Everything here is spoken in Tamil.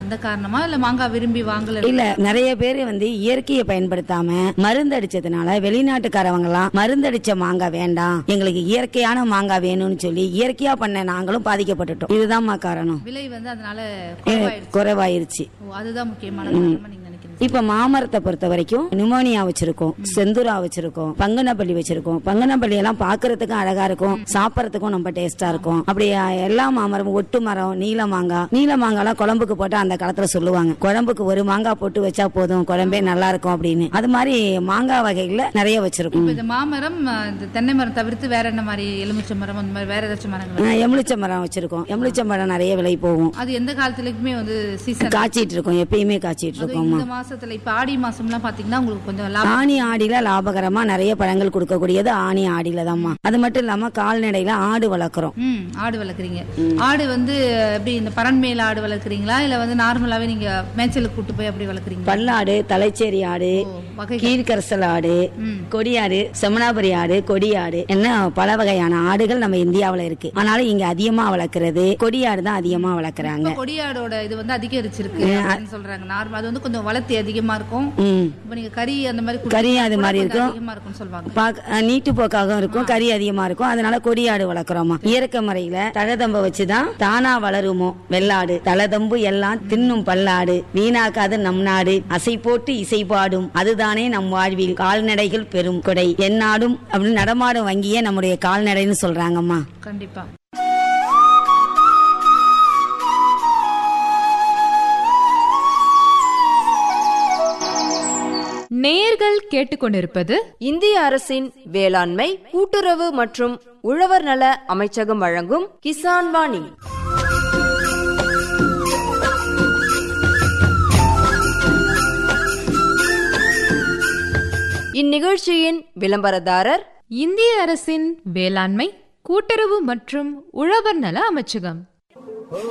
இந்த காரணமா இல்ல மாங்காய் விரும்பி வாங்கல இல்ல நிறைய பேர் வந்து இயற்கையை பயன்படுத்தாம மருந்து அடிச்சதுனால வெளிநாட்டுக்காரவங்க எல்லாம் மருந்து அடிச்ச மாங்காய் வேண்டாம் எங்களுக்கு இயற்கையான மாங்காய் வேணும்னு சொல்லி இயற்கையா பண்ண நாங்களும் பாதிக்கப்பட்டுட்டோம் இதுதான்மா காரணம் விலை வந்து அதனால ஏ, குறைவாயிடுச்சு குறைவாயிருச்சு ஓ, அதுதான் முக்கியமான காரணமா நீங்க நினைக்கிறீங்க இப்ப மாமரத்தை பொறுத்த வரைக்கும் நிமோனியா வச்சிருக்கோம் செந்துரா வச்சிருக்கோம் பங்கனப்பள்ளி வச்சிருக்கோம் பங்கனப்பள்ளி எல்லாம் பாக்குறதுக்கும் அழகா இருக்கும் சாப்பிடறதுக்கும் ரொம்ப டேஸ்டா இருக்கும் அப்படி அஹ், எல்லா மாமரமும் ஒட்டு மரம் நீல மாங்காய் நீல மாங்காய்லாம் குழம்புக்கு போட்டு அந்த காலத்துல சொல்லுவாங்க குழம்புக்கு ஒரு மாங்காய் போட்டு வச்சா போதும் குழம்பே நல்லா இருக்கும் அப்படின்னு அது மாதிரி மாங்காய் வகைகள்ல நிறைய வச்சிருக்கோம் இப்ப இந்த மாமரம் அஹ், இந்த தென்னை மரம் தவிர்த்து வேற என்ன மாதிரி எலுமிச்சை மரம் அந்த மாதிரி வேற ஏதாச்சும் மரங்கள் அஹ், எலுமிச்சை மரம் வச்சிருக்கோம் எலுமிச்சை மரம் நிறைய விலை போகும் அது எந்த காலத்துலயுமே வந்து சீசன் காய்ச்சிட்டு இருக்கோம் எப்பயுமே காய்ச்சிட்டு இருக்கோம் இந்த மாசத்துல இப்ப ஆடி மாசம்லாம் பாத்தீங்கன்னா உங்களுக்கு கொஞ்சம் லாபம் ஆணி ஆடியில லாபகரமா நிறைய பழங்கள் கொடுக்கக்கூடியது ஆணி ஆடியில தான்மா அது மட்டும் இல்லாம கால்நடையில ஆடு வளர்க்குறோம் ம் ஆடு வளர்க்குறீங்க ஆடு வந்து எப்படி இந்த பரண்மேல ஆடு வளர்க்குறீங்களா இல்ல வந்து நார்மலாவே நீங்க மேய்ச்சலுக்கு கூட்டு போய் அப்படி வளர்க்குறீங்களா பல்லாடு தலைச்சேரி ஆடு ஓ, வகை கீழ்கரசல் ஆடு ம். கொடியாடு செமனாபுரி ஆடு கொடியாடு என்ன பல வகையான ஆடுகள் நம்ம இந்தியாவுல இருக்கு ஆனாலும் இங்க அதிகமா வளர்க்கறது கொடியாடு தான் அதிகமா வளர்க்குறாங்க இப்ப கொடியாடோட இது வந்து அதிகரிச்சிருக்கு அப்படின்னு சொல்றாங்க நார்மல் அது வந்து கொஞ்சம் வளர்த்தி அதிகமா இருக்கும் ம் இப்ப நீங்க கறி அந்த மாதிரி கறி கொடுத்தீங்கன்னா அது கூட மாதிரி கொஞ்சம் இருக்கும். அதிகமா இருக்கும்னு சொல்லுவாங்க பாக்க- அஹ் நீட்டு போக்காகவும் இருக்கும் கறி அதிகமா இருக்கும் அதனால கொடியாடு வளர்க்குறோமா இயற்கை முறையில தழதம்ப வச்சுதான் தானா வளருமோ வெள்ளாடு தலதம்பு எல்லாம் தின்னும் பல்லாடு வீணாக்காது நம் நாடு அசை போட்டு இசை பாடும் அதுதானே நம் வாழ்வில் கால்நடைகள் பெரும் கொடை எந்நாடும் அப்படின்னு நடமாடும் வங்கியே நம்முடைய கால்நடைன்னு சொல்றாங்கம்மா கண்டிப்பா நேர்கள் கேட்டுக்கொண்டிருப்பது இந்திய அரசின் வேளாண்மை கூட்டுறவு மற்றும் உழவர் நல அமைச்சகம் வழங்கும் கிசான் வாணி இந்நிகழ்ச்சியின் விளம்பரதாரர் இந்திய அரசின் வேளாண்மை கூட்டுறவு மற்றும் உழவர் நல அமைச்சகம்